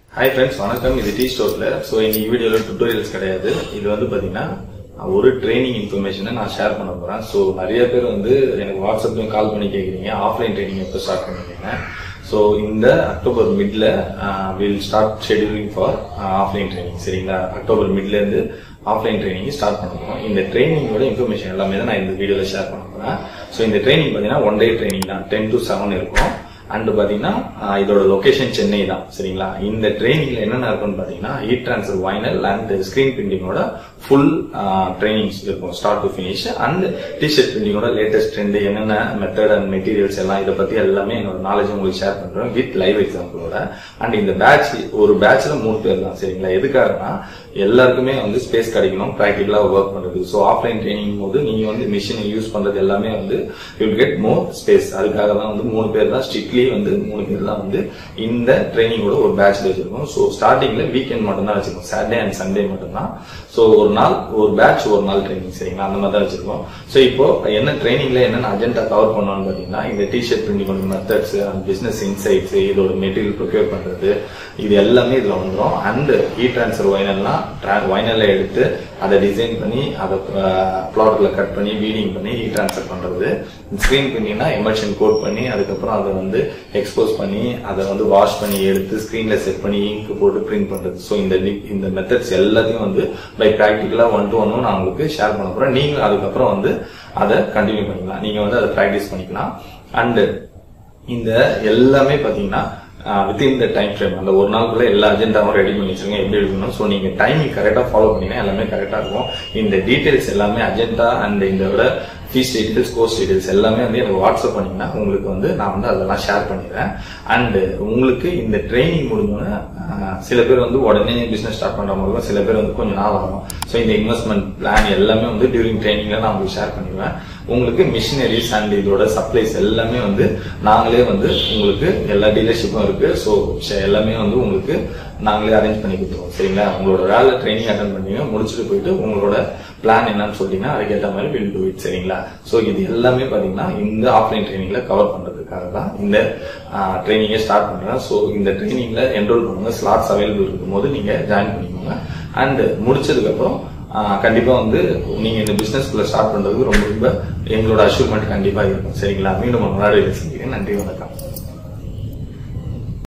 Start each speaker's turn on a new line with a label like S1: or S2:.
S1: hi friends வணக்கம் இது tea ஸ்டோர்ல ஸோ இன்னைக்கு வீடியோல டுட்டோரியல்ஸ் கிடையாது இது வந்து பாத்தீங்கன்னா ஒரு ட்ரைனிங் இன்ஃபர்மேஷனை நான் ஷேர் பண்ண போறேன் ஸோ நிறைய பேர் வந்து எனக்கு வாட்ஸ்அப்லயும் கால் பண்ணி கேக்குறீங்க ஆஃப்லைன் ட்ரைனிங் எப்போ ஸ்டார்ட் பண்ணுவீங்க ஸோ இந்த அக்டோபர் மிட்ல will start scheduling for offline training சரிங்களா அக்டோபர் மிட்ல இருந்து ஆஃப்லைன் ட்ரைனிங் ஸ்டார்ட் பண்ண போறோம் இந்த ட்ரைனிங்கோட இன்ஃபர்மேஷன் எல்லாமே தான் நான் இந்த வீடியோல ஷேர் பண்ண போறேன் ஸோ இந்த ட்ரைனிங் பாத்தீங்கன்னா ஒன் டே ட்ரைனிங் தான் டென் டு செவன் இருக்கும் அண்ட் பாத்தீங்கன்னா ஆஹ் இதோட லொகேஷன் சென்னை தான் சரிங்களா இந்த ட்ரைனிங்ல என்னென்ன இருக்கும்னு பாத்தீங்கன்னா heat transfer vinyl and screen பிரிண்டிங்கோட ஃபுல் ட்ரைனிங்ஸ் இருக்கும் start to finish and t-shirt பிரிண்டிங்கோட லேட்டஸ்ட் ட்ரெண்ட் என்னென்ன மெத்தட் அண்ட் மெட்டீரியல்ஸ் எல்லாம் இதை பத்தி எல்லாமே என்னோட நாலேஜ் உங்களுக்கு ஷேர் பண்றேன் வித் லைவ் எக்ஸாம்பிளோட அண்ட் இந்த பேட்ச் ஒரு பேட்ச்ல மூணு பேர் தான் சரிங்களா எதுக்காகனா எல்லாருக்குமே வந்து ஸ்பேஸ் கிடைக்கணும் ப்ராக்டிக்கலா ஒர்க் பண்றது ஸோ ஆஃப்லைன் ட்ரைனிங் போது நீங்க வந்து மிஷினை யூஸ் பண்றது எல்லாமே வந்து யூல் கெட் மோர் ஸ்பேஸ் அதுக்காக தான் வந்து மூணு பேர் தான் ஸ்ட்ரிக்ட்லி வந்து மூணு பேர் தான் வந்து இந்த ட்ரைனிங்கோட ஒரு பேட்ச்ல வச்சிருக்கோம் ஸோ ஸ்டார்டிங்ல வீக்கெண்ட் மட்டும் தான் வச்சிருக்கோம் சாட்டர்டே அண்ட் சண்டே மட்டும் தான் ஸோ ஒரு நாள் ஒரு பேட்ச் ஒரு நாள் ட்ரைனிங் சரிங்களா அந்த மாதிரி தான் வச்சிருக்கோம் ஸோ இப்போ என்ன ட்ரைனிங்ல என்னென்ன அஜெண்டா கவர் பண்ணோம்னு பாத்தீங்கன்னா இந்த டிஷர்ட் பிரிண்டிங்கோட மெத்தட்ஸ் அண்ட் பிசினஸ் இன்சைட்ஸ் இதோட மெட்டீரியல் ப்ரொக்யூர் பண்றது இது எல்லாமே இதுல வந்துடும் அண்ட் ஹீட் ட்ரான்ஸ்ஃபர் வைனல்லாம் வைனல்ல எடுத்து அதை டிசைன் பண்ணி அதை பிளாட்ல கட் பண்ணி வீடிங் பண்ணி ஹீட் ட்ரான்ஸ்ஃபர் பண்றது ஸ்கிரீன் பிரிண்டிங்னா எமர்ஷன் கோட் பண்ணி அதுக்கப்புறம் அதை வந்து எக்ஸ்போஸ் பண்ணி அதை வந்து வாஷ் பண்ணி எடுத்து ஸ்கிரீன்ல செட் பண்ணி இங்க் போட்டு பிரிண்ட் பண்றது ஸோ இந்த di- இந்த மெத்தட்ஸ் எல்லாத்தையும் வந்து பை ப்ராக்டிக்கலா ஒன் டு ஒன்னு நான் உங்களுக்கு ஷேர் பண்ண போறேன் நீங்க அதுக்கப்புறம் வந்து அதை கண்டினியூ பண்ணிக்கலாம் நீங்க வந்து அதை ப்ராக்டிஸ் பண்ணிக்கலாம் அண்ட் இந்த எல்லாமே பாத்தீங்கன்னா வித்தின் த டைம் ஃப்ரேம் அந்த ஒரு நாளுக்குள்ள எல்லா அஜெண்டாவும் ரெடி பண்ணி வச்சிருங்க எப்படி எடுக்கணும் ஸோ நீங்க டைமிங் கரெக்டா ஃபாலோ பண்ணீங்கன்னா எல்லாமே கரெக்டா இருக்கும் இந்த டீடைல்ஸ் எல்லாமே அஜெண்டா அண்ட் இதோட ஃபீஸ் டீடைல்ஸ் கோர்ஸ் டீடைல்ஸ் எல்லாமே வந்து எனக்கு வாட்ஸ்அப் பண்ணீங்கன்னா உங்களுக்கு வந்து நான் வந்து அதெல்லாம் ஷேர் பண்ணிடுறேன் அண்ட் உங்களுக்கு இந்த ட்ரைனிங் முடிஞ்சோன்னே ஆஹ், சில பேர் வந்து உடனே பிசினஸ் ஸ்டார்ட் பண்ற மாதிரி இருக்கும் சில பேர் வந்து கொஞ்சம் நாள் ஆகும் ஸோ இந்த இன்வெஸ்ட்மெண்ட் பிளான் எல்லாமே வந்து டியூரிங் ட்ரைனிங்ல நான் உங்களுக்கு ஷேர் பண்ணிடுவேன் உங்களுக்கு மிஷினரிஸ் அண்ட் இதோட சப்ளைஸ் எல்லாமே வந்து நாங்களே வந்து உங்களுக்கு எல்லா டீலர்ஷிப்பும் இருக்கு ஸோ எல்லாமே வந்து உங்களுக்கு நாங்களே அரேஞ்ச் பண்ணி கொடுத்துருவோம் சரிங்களா உங்களோட வேலை ட்ரைனிங் அட்டன் பண்ணீங்க முடிச்சுட்டு போயிட்டு உங்களோட பிளான் என்னன்னு சொல்லிட்டீங்கன்னா அதுக்கேற்ற மாதிரி வில் டூ இட் சரிங்களா ஸோ இது எல்லாமே பாத்தீங்கன்னா இந்த ஆஃப்லைன் ட்ரைனிங்ல கவர் பண்றதுக்காக தான் இந்த ட்ரைனிங்கை ஸ்டார்ட் பண்றேன் ஸோ இந்த ட்ரைனிங்ல என்ரோல் பண்ணுங்க ஸ்லாட்ஸ் அவைலபிள் இருக்கும் போது நீங்க ஜாயின் பண்ணிக்கோங்க அண்ட் முடிச்சதுக்கு அப்புறம் ஆஹ் கண்டிப்பா வந்து நீங்க இந்த பிசினஸ்குள்ள ஸ்டார்ட் பண்றதுக்கு ரொம்ப ரொம்ப எங்களோட அஷூர்மெண்ட் கண்டிப்பா இருக்கும் சரிங்களா மீண்டும் ஒரு நாள் சந்திக்கிறேன் நன்றி வணக்கம்